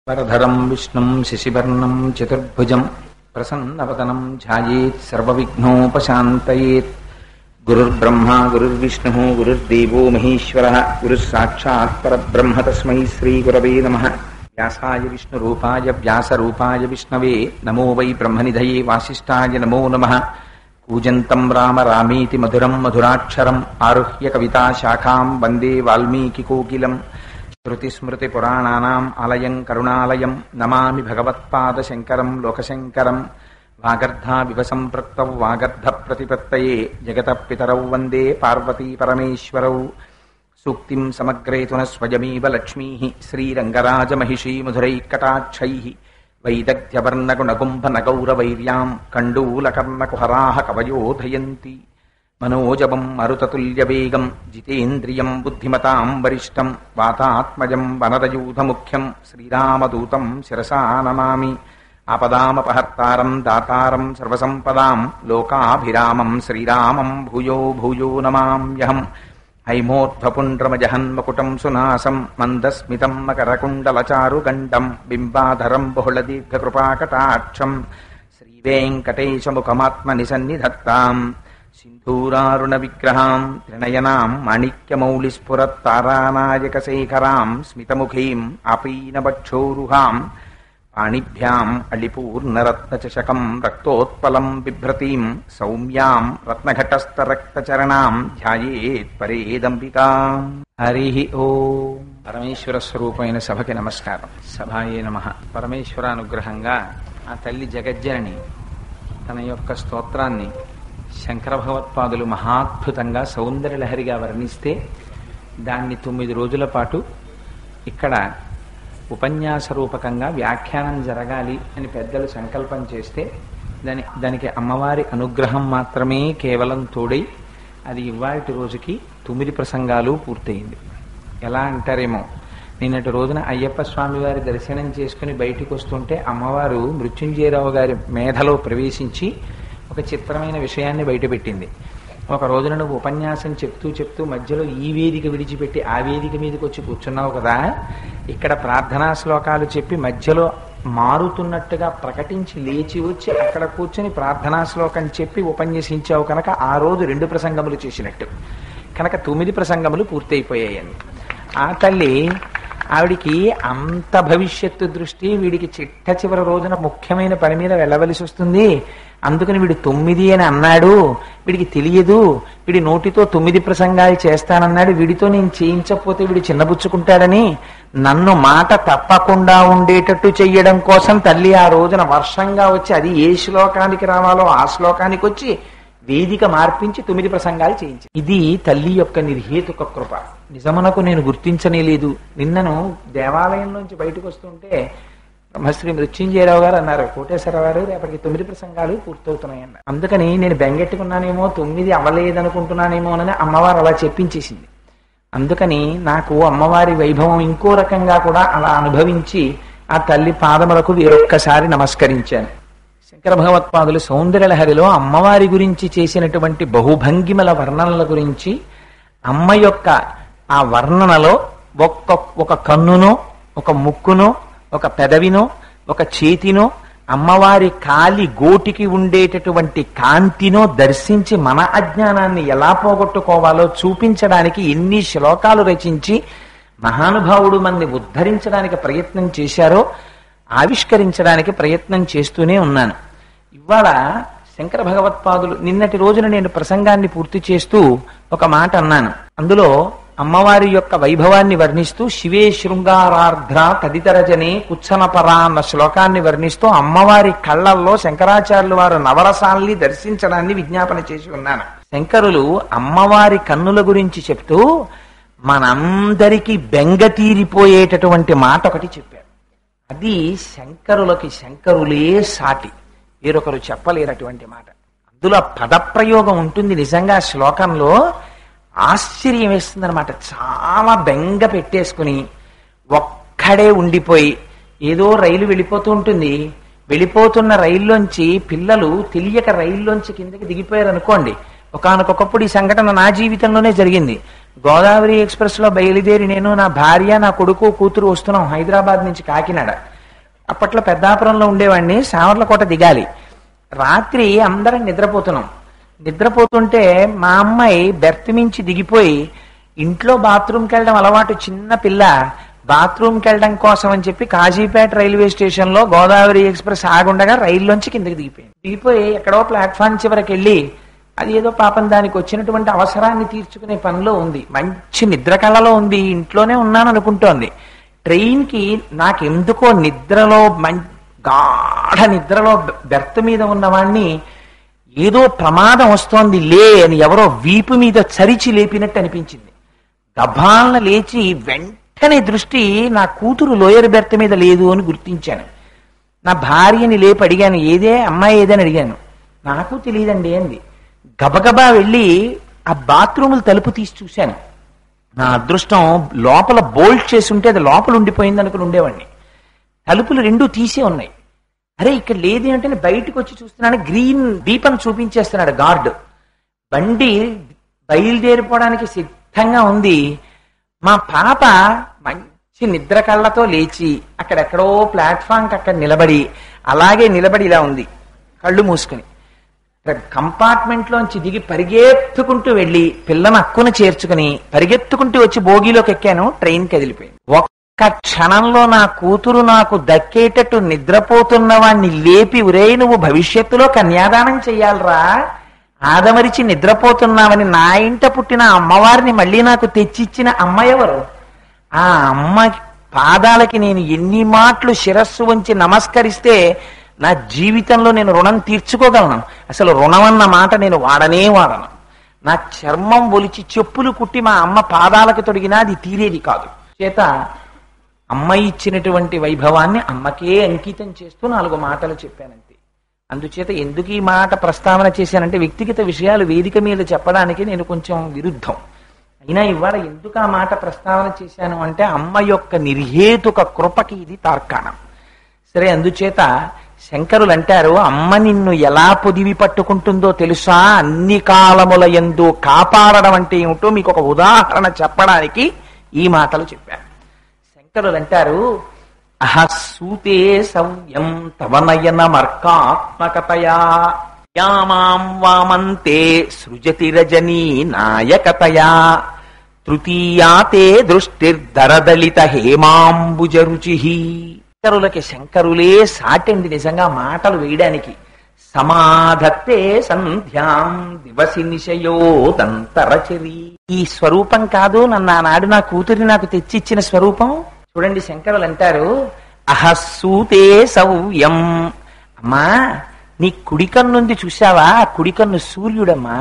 వరధరం విష్ణుం శశివర్ణం చతుర్భుజం ప్రసన్నవదనం ధ్యాయేత్ సర్వవిఘ్నోపశాంతయేత్ గురుర్బ్రహ్మా గురుర్విష్ణుः గురుర్దేవో మహేశ్వరः గురుः సాక్షాత్ పరబ్రహ్మ తస్మై శ్రీగురవే నమः వ్యాసాయ విష్ణురూపాయ వ్యాసరూపాయ విష్ణవే నమో వై బ్రహ్మనిధయే వాసిష్ఠాయ నమో నమः కూజంతం రామ రామేతి మధురం మధురాక్షరం ఆరుహ్య కవితాశాఖాం వందే వాల్మీకికోకిలం శృతిస్మృతిపురాణానాम् ఆలయం కరుణాలయం నమామి భగవత్పాదశంకరం లోకశంకరం వాగర్ధావివ సంపృక్తౌ వాగర్ధ ప్రతిపత్తయే జగత పితరౌ వందే పార్వతీ పరమేశ్వరౌ సూక్తిం సమగ్రేతున స్వయమేవ లక్ష్మీ శ్రీరంగరాజమహిషీ మధురైకటాక్షై వైదగ్ధ్యవర్ణగుణగుంభనగౌరవైర్యాం కండూలకర్ణకుహరాः కవయోధయంతి మనోజవం మరుతతుల్యవేగం జితేంద్రియం బుద్ధిమతాం వరిష్టం వాతాత్మజం వనరయూధముఖ్యం శ్రీరామదూతం శిరసా నమామి ఆపదామపహర్తారం దాతారం సర్వసంపదాం లోకాభిరామం శ్రీరామం భూయో భూయో నమామ్యహం హైమోర్ధ్వపుండ్రమజహన్మకుటం సునాసం మందస్మితం మకరకుండలచారుగండం బింబాధరం బహుళదీర్ఘకృపాకటాక్షం శ్రీవేంకటేశముఖమాత్మని సన్నిధత్తాం సింధూరారుణ విగ్రహాం త్రినయనాం మాణిక్యమౌళిస్ఫురత్తారానాయకశేఖరాం స్మితముఖీం ఆపీనవక్షోరుహాం పాణిభ్యాం అళిపూర్ణరత్నచషకం రక్తోత్పలం బిభ్రతీం సౌమ్యాం రత్నఘటస్థరక్తచరణాం ధ్యాయేత్ పరేదంబికాం హరి ఓం పరమేశ్వర స్వరూపమైన సభకి నమస్కారం సభాయే నమ పరమేశ్వర అనుగ్రహంగా ఆ తల్లి జగజ్జనని తన యొక్క స్తోత్రాన్ని శంకర భగవత్పాదులు మహాద్భుతంగా సౌందర్యలహరిగా వర్ణిస్తే దాన్ని తొమ్మిది రోజుల పాటు ఇక్కడ ఉపన్యాస రూపకంగా వ్యాఖ్యానం జరగాలి అని పెద్దలు సంకల్పం చేస్తే దాని దానికి అమ్మవారి అనుగ్రహం మాత్రమే కేవలం తోడై అది ఇవాటి రోజుకి తొమ్మిది ప్రసంగాలు పూర్తయింది ఎలా అంటారేమో నిన్నటి రోజున అయ్యప్ప స్వామి వారి దర్శనం చేసుకుని బయటికి వస్తుంటే అమ్మవారు మృత్యుంజయరావు గారి మేధలో ప్రవేశించి ఒక చిత్రమైన విషయాన్ని బయటపెట్టింది ఒక రోజున నువ్వు ఉపన్యాసం చెప్తూ చెప్తూ మధ్యలో ఈ వేదిక విడిచిపెట్టి ఆ వేదిక మీదకి వచ్చి కూర్చున్నావు కదా ఇక్కడ ప్రార్థనా శ్లోకాలు చెప్పి మధ్యలో మారుతున్నట్టుగా ప్రకటించి లేచి వచ్చి అక్కడ కూర్చొని ప్రార్థనా శ్లోకం చెప్పి ఉపన్యసించావు కనుక ఆ రోజు రెండు ప్రసంగములు చేసినట్టు కనుక తొమ్మిది ప్రసంగములు పూర్తయిపోయాయని ఆ తల్లి ఆవిడికి అంత భవిష్యత్తు దృష్టి వీడికి చిట్ట చివరి రోజున ముఖ్యమైన పని మీద వెళ్ళవలసి వస్తుంది అందుకని వీడు తొమ్మిది అని అన్నాడు వీడికి తెలియదు వీడి నోటితో తొమ్మిది ప్రసంగాలు చేస్తానన్నాడు వీడితో నేను చేయించకపోతే వీడు చిన్నబుచ్చుకుంటాడని నన్ను మాట తప్పకుండా ఉండేటట్టు చెయ్యడం కోసం తల్లి ఆ రోజున వర్షంగా వచ్చి అది ఏ శ్లోకానికి రావాలో ఆ శ్లోకానికి వచ్చి వేదిక మార్పించి తొమ్మిది ప్రసంగాలు చేయించి ఇది తల్లి యొక్క నిర్హేతుక కృప నిజమునకు నేను గుర్తించనే లేదు నిన్నను దేవాలయంలోంచి బయటకు వస్తుంటే బ్రహ్మశ్రీ మృత్యుంజయరావు గారు అన్నారు కోటేశ్వరరావు గారు రేపటికి తొమ్మిది ప్రసంగాలు పూర్తవుతున్నాయన్న అందుకని నేను బెంగెట్టుకున్నానేమో తొమ్మిది అవ్వలేదనుకుంటున్నానేమో అని అమ్మవారు అలా చెప్పించేసింది అందుకని నాకు అమ్మవారి వైభవం ఇంకో రకంగా కూడా అలా అనుభవించి ఆ తల్లి పాదములకు వేరొక్కసారి నమస్కరించాను శంకర భగవత్పాదులు సౌందర్యలహరిలో అమ్మవారి గురించి చేసినటువంటి బహుభంగిమల వర్ణనల గురించి అమ్మ యొక్క ఆ వర్ణనలో ఒక్క ఒక కన్నునో ఒక ముక్కునో ఒక పెదవినో ఒక చేతినో అమ్మవారి కాలి గోటికి ఉండేటటువంటి కాంతినో దర్శించి మన అజ్ఞానాన్ని ఎలా పోగొట్టుకోవాలో చూపించడానికి ఎన్ని శ్లోకాలు రచించి మహానుభావుడు మనని ఉద్ధరించడానికి ప్రయత్నం చేశారో ఆవిష్కరించడానికి ప్రయత్నం చేస్తూనే ఉన్నాను ఇవాళ శంకర భగవత్పాదులు నిన్నటి రోజున నేను ప్రసంగాన్ని పూర్తి చేస్తూ ఒక మాట అన్నాను అందులో అమ్మవారి యొక్క వైభవాన్ని వర్ణిస్తూ శివే శృంగారార్ధ్ర తదితర జనే కుచ్చనపరా అన్న శ్లోకాన్ని వర్ణిస్తూ అమ్మవారి కళ్ళల్లో శంకరాచార్యులు వారు నవరసాల్ని దర్శించడాన్ని విజ్ఞాపన చేసి ఉన్నాను శంకరులు అమ్మవారి కన్నుల గురించి చెప్తూ మనందరికీ బెంగ తీరిపోయేటటువంటి మాట ఒకటి చెప్పారు అది శంకరులకి శంకరులే సాటి వేరొకరు చెప్పలేనటువంటి మాట అందులో పదప్రయోగం ఉంటుంది నిజంగా ఆ శ్లోకంలో ఆశ్చర్యం వేస్తుందన్నమాట చాలా బెంగ పెట్టేసుకుని ఒక్కడే ఉండిపోయి ఏదో రైలు వెళ్ళిపోతూ ఉంటుంది వెళ్ళిపోతున్న రైల్లోంచి పిల్లలు తెలియక రైల్లోంచి కిందకి దిగిపోయారు అనుకోండి ఒకనకొకప్పుడు ఈ సంఘటన నా జీవితంలోనే జరిగింది గోదావరి ఎక్స్ప్రెస్ లో బయలుదేరి నేను నా భార్య నా కొడుకు కూతురు వస్తున్నాం హైదరాబాద్ నుంచి కాకినాడ అప్పట్లో పెద్దాపురంలో ఉండేవాడిని సావర్లకోట దిగాలి రాత్రి అందరం నిద్రపోతున్నాం నిద్రపోతుంటే మా అమ్మాయి బెర్త్ మించి దిగిపోయి ఇంట్లో బాత్రూమ్కి వెళ్ళడం అలవాటు చిన్న పిల్ల బాత్రూమ్కి వెళ్ళడం కోసం అని చెప్పి కాజీపేట రైల్వే స్టేషన్ లో గోదావరి ఎక్స్ప్రెస్ ఆగుండగా రైల్లోంచి కిందకి దిగిపోయింది దిగిపోయి ఎక్కడో ప్లాట్ఫామ్ చివరికి వెళ్ళి అది ఏదో పాపం దానికి వచ్చినటువంటి అవసరాన్ని తీర్చుకునే పనిలో ఉంది మంచి నిద్ర కళలో ఉంది ఇంట్లోనే ఉన్నాను అనుకుంటోంది ట్రైన్ కి నాకెందుకో నిద్రలో మం- గాఢ నిద్రలో బె- బెర్త్ మీద ఉన్నవాణ్ణి ఏదో ప్రమాదం వస్తోంది లే అని ఎవరో వీపు మీద చరిచి లేపినట్టు అనిపించింది గభాలన లేచి వెంటనే దృష్టి నా కూతురు లోయర్ బెర్త్ మీద లేదు అని గుర్తించాను నా భార్యని లేపి అడిగాను ఏదే అమ్మాయి ఏదని అడిగాను నాకు తెలియదండి అంది గబగబా వెళ్ళి ఆ బాత్రూములు తలుపు తీసి చూశాను నా అదృష్టం లోపల బోల్ట్ చేసి ఉంటే అది లోపల ఉండిపోయింది అనుకుని ఉండేవాడిని తలుపులు రెండు తీసే ఉన్నాయి అరే ఇక్కడ లేదు అంటే నేను బయటకు వచ్చి చూస్తున్నాను గ్రీన్ దీపం చూపించేస్తున్నాడు గార్డ్ బండి బయలుదేరిపోవడానికి సిద్ధంగా ఉంది మా పాప మంచి నిద్ర కళ్ళతో లేచి అక్కడెక్కడో ప్లాట్ఫామ్కి అక్కడ నిలబడి అలాగే నిలబడి ఇలా ఉంది కళ్ళు మూసుకుని కంపార్ట్మెంట్ లోంచి దిగి పరిగెత్తుకుంటూ వెళ్ళి పిల్లని అక్కున చేర్చుకుని పరిగెత్తుకుంటూ వచ్చి బోగీలోకి ఎక్కాను ట్రైన్ కదిలిపోయింది ఒక్క క్షణంలో నా కూతురు నాకు దక్కేటట్టు నిద్రపోతున్న వాణ్ణి లేపి ఉరే నువ్వు భవిష్యత్తులో కన్యాదానం చెయ్యాలరా ఆదమరిచి నిద్రపోతున్నావని నా ఇంట పుట్టిన అమ్మవారిని మళ్ళీ నాకు తెచ్చిచ్చిన అమ్మ ఎవరు ఆ అమ్మ పాదాలకి నేను ఎన్ని మాటలు శిరస్సు వంచి నమస్కరిస్తే నా జీవితంలో నేను రుణం తీర్చుకోగలను అసలు రుణం అన్న మాట నేను వాడనే వాడను నా చర్మం ఒలిచి చెప్పులు కుట్టి మా అమ్మ పాదాలకు తొడిగినా అది తీరేది కాదు చేత అమ్మ ఇచ్చినటువంటి వైభవాన్ని అమ్మకే అంకితం చేస్తూ నాలుగు మాటలు చెప్పానంతే అందుచేత ఎందుకు ఈ మాట ప్రస్తావన చేశానంటే వ్యక్తిగత విషయాలు వేదిక మీద చెప్పడానికి నేను కొంచెం విరుద్ధం అయినా ఇవాళ ఎందుకు ఆ మాట ప్రస్తావన చేశాను అంటే అమ్మ యొక్క నిర్హేతుక కృపకి ఇది తార్కాణం సరే అందుచేత శంకరులు అంటారు అమ్మ నిన్ను ఎలా పొదివి పట్టుకుంటుందో తెలుసా అన్ని కాలముల ఎందు కాపాడడం అంటే ఏమిటో మీకు ఒక ఉదాహరణ చెప్పడానికి ఈ మాటలు చెప్పాను శంకరులు అంటారు అహసూతే సవ్యం తవ నయన మర్కాత్మకతయా యామాం వామంతే సృజతి రజనీ నాయకతయా తృతీయా తే దృష్టిర్దరదలిత హేమాంబుజ రుచి శంకరులకి శంకరులే సాటండి నిజంగా మాటలు వేయడానికి సమాధత్తే సంధ్యాం దివసి నిశయో దంతరచరి ఈ స్వరూపం కాదు నన్ను ఆనాడు నా కూతురి నాకు తెచ్చిచ్చిన స్వరూపం చూడండి శంకరులు అంటారు అహస్సూతే సౌవ్యం అమ్మా నీ కుడికన్నుంది చూసావా ఆ కుడికన్ను సూర్యుడమ్మా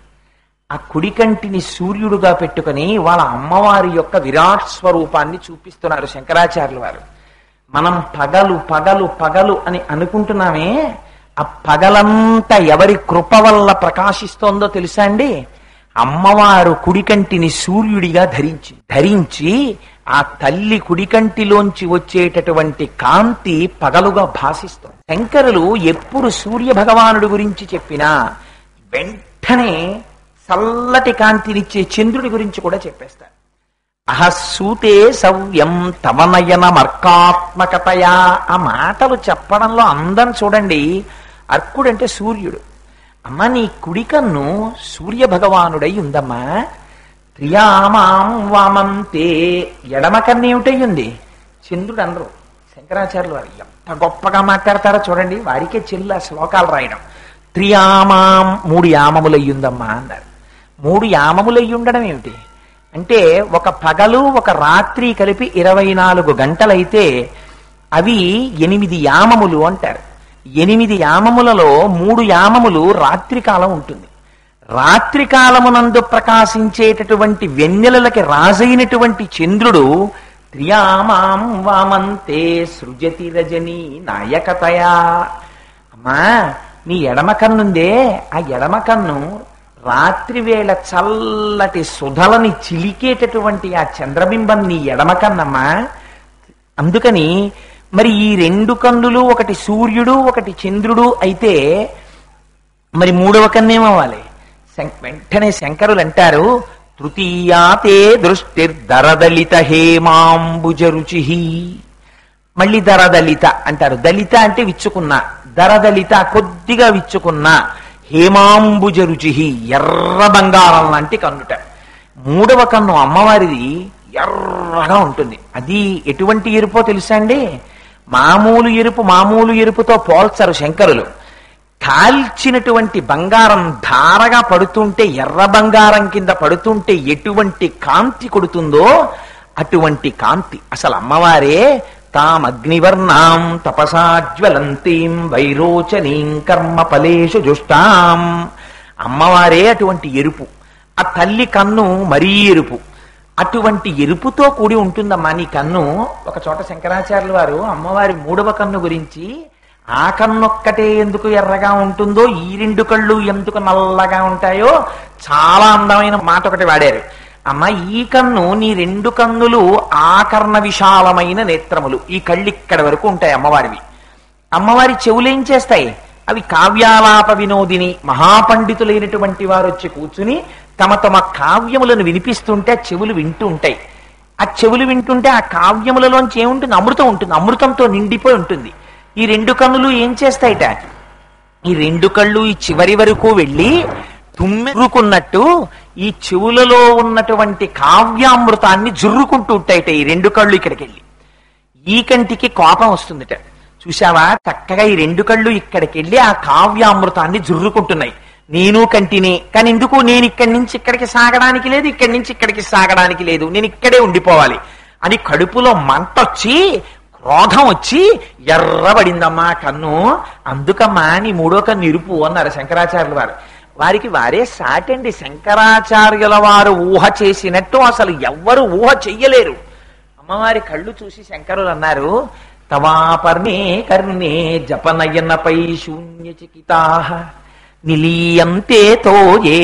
ఆ కుడికంటిని సూర్యుడుగా పెట్టుకుని వాళ్ళ అమ్మవారి యొక్క విరాట్ స్వరూపాన్ని చూపిస్తున్నారు శంకరాచార్యుల వారు మనం పగలు పగలు పగలు అని అనుకుంటున్నామే ఆ పగలంతా ఎవరి కృప వల్ల ప్రకాశిస్తోందో తెలుసా అండి అమ్మవారు కుడికంటిని సూర్యుడిగా ధరించి ధరించి ఆ తల్లి కుడికంటిలోంచి వచ్చేటటువంటి కాంతి పగలుగా భాసిస్తుంది శంకరులు ఎప్పుడు సూర్య భగవానుడి గురించి చెప్పినా వెంటనే చల్లటి కాంతినిచ్చే చంద్రుడి గురించి కూడా చెప్పేస్తారు అహస్సూతే సవ్యం తవనయన మర్కాత్మకతయా ఆ మాటలు చెప్పడంలో అందం చూడండి అర్కుడంటే సూర్యుడు అమ్మ నీ కుడికన్ను సూర్య భగవానుడై ఉందమ్మా త్రియామాం వామంతే ఎడమ కన్ను ఏమిటై ఉంది చంద్రుడు అనరు శంకరాచార్యులు వారు ఎంత గొప్పగా మాట్లాడతారో చూడండి వారికే చెల్లు ఆ శ్లోకాలు రాయడం త్రియామాం మూడు యామములయ్యుందమ్మా అన్నారు మూడు యామములయ్యి ఉండడం ఏమిటి అంటే ఒక పగలు ఒక రాత్రి కలిపి ఇరవై నాలుగు గంటలైతే అవి ఎనిమిది యామములు అంటారు ఎనిమిది యామములలో మూడు యామములు రాత్రికాలం ఉంటుంది రాత్రికాలమునందు ప్రకాశించేటటువంటి వెన్నెలలకి రాజైనటువంటి చంద్రుడు త్రియామాం వామంతే సృజతి రజని నాయకతయా అమ్మా నీ ఎడమ కన్నుందే ఆ ఎడమ కన్ను రాత్రి వేళ చల్లటి సుధలని చిలికేటటువంటి ఆ చంద్రబింబం నీ ఎడమ కన్నమ్మా అందుకని మరి ఈ రెండు కన్నులు ఒకటి సూర్యుడు ఒకటి చంద్రుడు అయితే మరి మూడవ కన్నేమవ్వాలి శం- వెంటనే శంకరులు అంటారు తృతీయాతే దృష్టిర్దరదలిత హేమాంబుజ రుచి మళ్ళీ దరదలిత అంటారు దళిత అంటే విచ్చుకున్న దరదలిత కొద్దిగా విచ్చుకున్న హేమాంబుజ రుచి ఎర్ర బంగారం లాంటి కన్నుట మూడవ కన్ను అమ్మవారిది ఎర్రగా ఉంటుంది అది ఎటువంటి ఎరుపో తెలుసా అండి మామూలు ఎరుపు మామూలు ఎరుపుతో పోల్చరు శంకరులు కాల్చినటువంటి బంగారం ధారగా పడుతుంటే ఎర్ర బంగారం కింద పడుతుంటే ఎటువంటి కాంతి కొడుతుందో అటువంటి కాంతి అసలు అమ్మవారే తామగ్నివర్ణాం తపసాజ్వలంతీం వైరోచనీం కర్మ ఫలేషు జుష్టాం అమ్మవారే అటువంటి ఎరుపు ఆ తల్లి కన్ను మరీ ఎరుపు అటువంటి ఎరుపుతో కూడి ఉంటుందమ్మా నీ కన్ను ఒక చోట శంకరాచార్యుల వారు అమ్మవారి మూడవ కన్ను గురించి ఆ కన్నొక్కటే ఎందుకు ఎర్రగా ఉంటుందో ఈ రెండు కళ్ళు ఎందుకు నల్లగా ఉంటాయో చాలా అందమైన మాట ఒకటి వాడారు అమ్మ ఈ కన్ను నీ రెండు కన్నులు ఆకర్ణ విశాలమైన నేత్రములు ఈ కళ్ళు ఇక్కడ వరకు ఉంటాయి అమ్మవారివి అమ్మవారి చెవులేం చేస్తాయి అవి కావ్యాలాప వినోదిని మహాపండితులైనటువంటి వారు వచ్చి కూర్చుని తమ తమ కావ్యములను వినిపిస్తుంటే ఆ చెవులు వింటూ ఉంటాయి ఆ చెవులు వింటుంటే ఆ కావ్యములలోంచి ఏముంటుంది అమృతం ఉంటుంది అమృతంతో నిండిపోయి ఉంటుంది ఈ రెండు కన్నులు ఏం చేస్తాయిట ఈ రెండు కళ్ళు ఈ చివరి వరకు వెళ్ళి తుమ్మెరుకున్నట్టు ఈ చెవులలో ఉన్నటువంటి కావ్యామృతాన్ని జుర్రుకుంటూ ఉంటాయిట ఈ రెండు కళ్ళు ఇక్కడికి వెళ్ళి ఈ కంటికి కోపం వస్తుందిట చూశావా చక్కగా ఈ రెండు కళ్ళు ఇక్కడికి వెళ్ళి ఆ కావ్యామృతాన్ని జుర్రుకుంటున్నాయి నేను కంటిని కానీ ఎందుకు నేను ఇక్కడి నుంచి ఇక్కడికి సాగడానికి లేదు ఇక్కడి నుంచి ఇక్కడికి సాగడానికి లేదు నేను ఇక్కడే ఉండిపోవాలి అని కడుపులో మంట వచ్చి క్రోధం వచ్చి ఎర్రబడిందమ్మా కన్ను అందుకమ్మా నీ మూడో కన్ను ఇరుపు అన్నారు శంకరాచార్యుల వారు వారికి వారే సాటండి శంకరాచార్యుల వారు ఊహ చేసినట్టు అసలు ఎవ్వరు ఊహ చెయ్యలేరు అమ్మవారి కళ్ళు చూసి శంకరులు అన్నారు తవాపర్ణే కర్ణే జపనయనపై శూన్యచికితా నిలీయంతే తో ఏ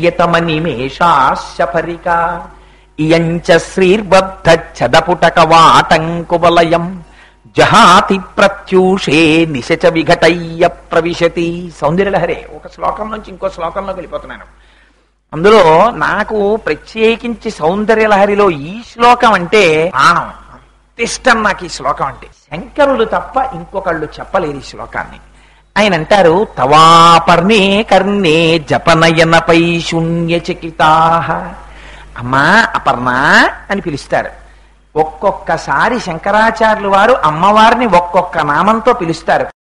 నియతమనిమేషాశపరిక ఇయంచ శ్రీర్బద్ధ చదపుటక వాటంకువలయం జహాతి ప్రత్యూషే నిశచ విఘటయ్య ప్రవిశతి సౌందర్యలహరే ఒక శ్లోకం నుంచి ఇంకో శ్లోకంలోకి వెళ్ళిపోతున్నాను అందులో నాకు ప్రత్యేకించి సౌందర్యలహరిలో ఈ శ్లోకం అంటే ప్రాణం అంత ఇష్టం నాకు ఈ శ్లోకం అంటే శంకరులు తప్ప ఇంకొకళ్ళు చెప్పలేరు ఈ శ్లోకాన్ని ఆయన అంటారు తవాపర్ణే కర్ణే జపనయనపై శూన్యచకితా అమ్మా అపర్ణ అని పిలుస్తారు ఒక్కొక్కసారి శంకరాచార్యులు వారు అమ్మవారిని ఒక్కొక్క నామంతో పిలుస్తారు